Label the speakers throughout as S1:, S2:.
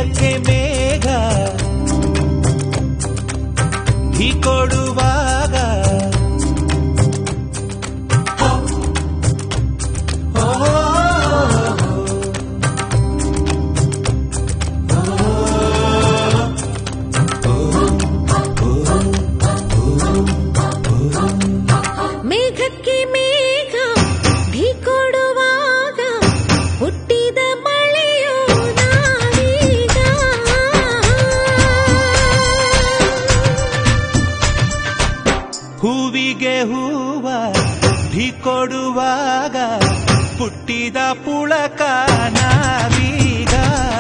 S1: ಮೇಘಕ್ಕೆ ಮೇಘ ಢೀ ಕೊಡುವಾಗ
S2: ಮೇಘಕ್ಕೆ ಮೇಘ ಢೀ ಕೊಡುವಾಗ ಹುಟ್ಟಿದ ಮಳೆಯೋ ನಾವೀಗ
S1: ಹೂವಿಗೆ ಹೂವ ಢೀ ಕೊಡುವಾಗ ಪುಟ್ಟಿದ ಪುಳಕ ನಾವೀಗ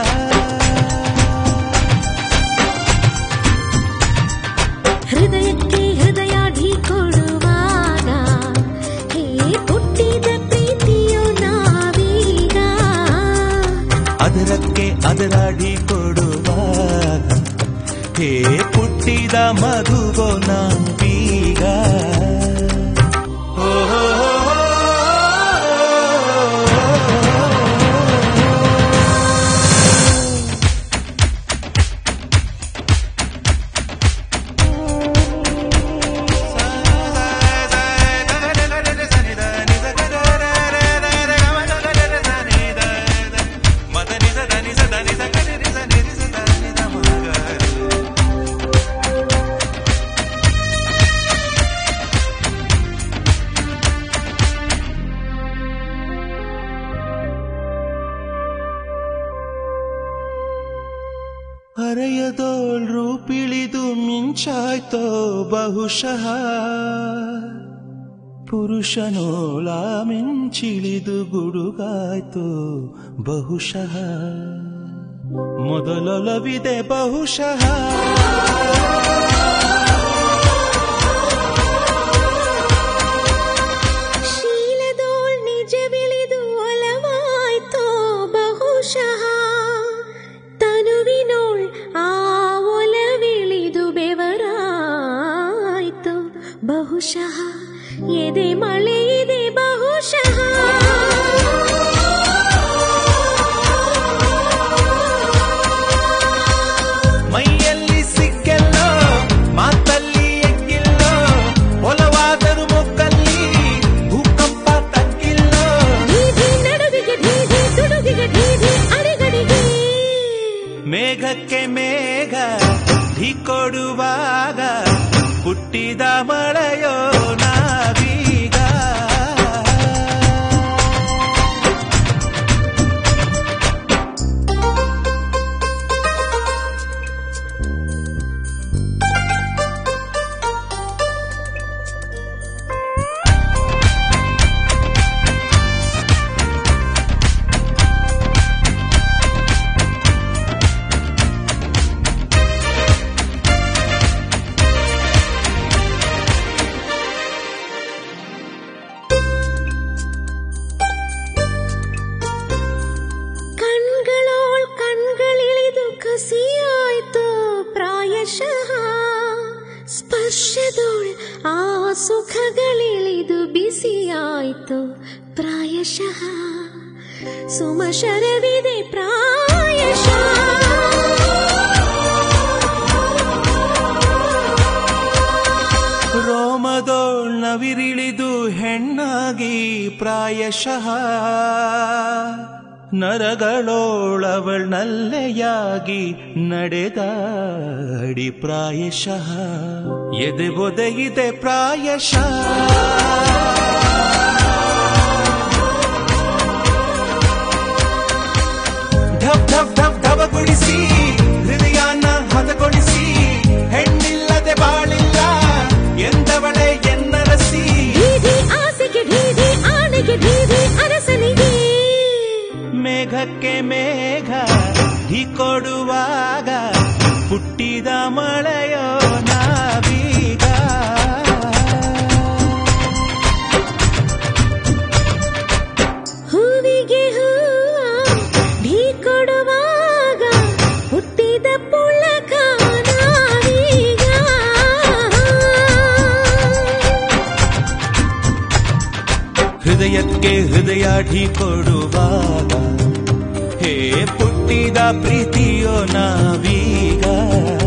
S2: ಹೃದಯಕ್ಕೆ ಹೃದಯ ಢೀ ಕೊಡುವಾಗ ಹೇ ಹುಟ್ಟಿದ ಪ್ರೀತಿಯೋ ನಾವೀಗ
S1: ಅದರಕ್ಕೆ ಅದರ ಢೀ ಕೊಡುವಾಗ ಹೇ ಪುಟ್ಟಿದ ಮಧುಗೋ ನಾವೀಗ ಹರೆಯದೋಳ್ ರೂಪಿಳಿದು ಮಿಂಚಾಯ್ತೋ ಬಹುಶಃ ಪುರುಷನೋಳ ಮಿಂಚಿಳಿದು ಗುಡುಗಾಯ್ತೋ ಬಹುಶಃ ಮೊದಲೊಲವಿದೆ ಬಹುಶಃ
S2: ಶೀಲದೋಳ್ ನಿಜವಿಳಿದು ಒಲವಾಯ್ತೋ ಬಹುಶಃ ತನುವಿನೋಳ್ ಆ ಒಲವಿಳಿದು ಬೆವರಾಯ್ತು ಬಹುಶಃ ಎದೆ ಮಳೆ ಇದೆ ಬಹುಶಃ
S1: ಮೈಯಲ್ಲಿ ಸಿಕ್ಕೆಲ್ಲೋ ಮಾತಲ್ಲಿ ಎಗ್ಗಿಲ್ಲೋ ಒಲವಾದರೂ ಮೊಕ್ಕಲ್ಲಿ ಭೂಕಂಪ ತಗ್ಗಿಲ್ಲೋ
S2: ಢೀಢಿ ನಡುವಿಗೆ ಢೀಢಿ ತುಡುಗಿಗೆ ಢೀಢಿ ಅಡಿಗಡಿಗೆ
S1: ಮೇಘಕ್ಕೆ ಮೇಘ ಢೀ ಕೊಡುವಾಗ ಹುಟ್ಟಿದ ಮಳೆಯೋ ನಾವೀಗ
S2: ಕಣ್ಗಳೋಳ್ ಕಣ್ಗಳಿಳಿದು ಕಸಿಯಾಯ್ತು ಪ್ರಾಯಶಃ ಸ್ಪರ್ಶದೋಳ್ ಆ ಸುಖಗಳಿಳಿದು ಬಿಸಿಯಾಯ್ತು ಪ್ರಾಯಶಃ ಸುಮಶರವಿದೆ ಪ್ರಾಯಶಃ
S1: ರೋಮದೋಳ್ ನವಿರಿಳಿದು ಹೆಣ್ಣಾಗಿ ಪ್ರಾಯಶಃ ನರಗಳೋಳವಳ್ ನಲ್ಲೆಯಾಗಿ ನಡೆದಾಡಿ ಪ್ರಾಯಶಃ ಎದೆ ಒದಗಿದೆ ಪ್ರಾಯಶಃ ಢಬ್ ಢಬ್ ಢಬ್ ಢಬಗೊಳಿಸಿ ಹೃದಯನ ಹದಗೊಳಿಸಿ ಹೆಣ್ಣಿಲ್ಲದೆ ಬಾಳಿಲ್ಲ ಎಂದವಳೆ ಎನ್ನರಸಿ
S2: ಢೀಢಿ ಆಸೆಗೆ ಢೀಢಿ ಆಣೆಗೆ ಢೀಢಿ ಅರಸನಿಗೆ
S1: ಮೇಘಕ್ಕೆ ಮೇಘ ಢೀ ಕೊಡುವಾಗ ಹುಟ್ಟಿದ ಮಳೆಯೋ ನಾವೀಗ
S2: ಹೂವಿಗೆ ಹೂವ ಢೀ ಕೊಡುವಾಗ ಹುಟ್ಟಿದ ಪುಳಕ ನಾವೀಗ
S1: ಹೃದಯಕ್ಕೆ ಹೃದಯ ಢೀ ಕೊಡುವಾಗ ಹೇ ಪುಟ್ಟಿದ ಪ್ರೀತಿಯೋ ನಾವೀಗ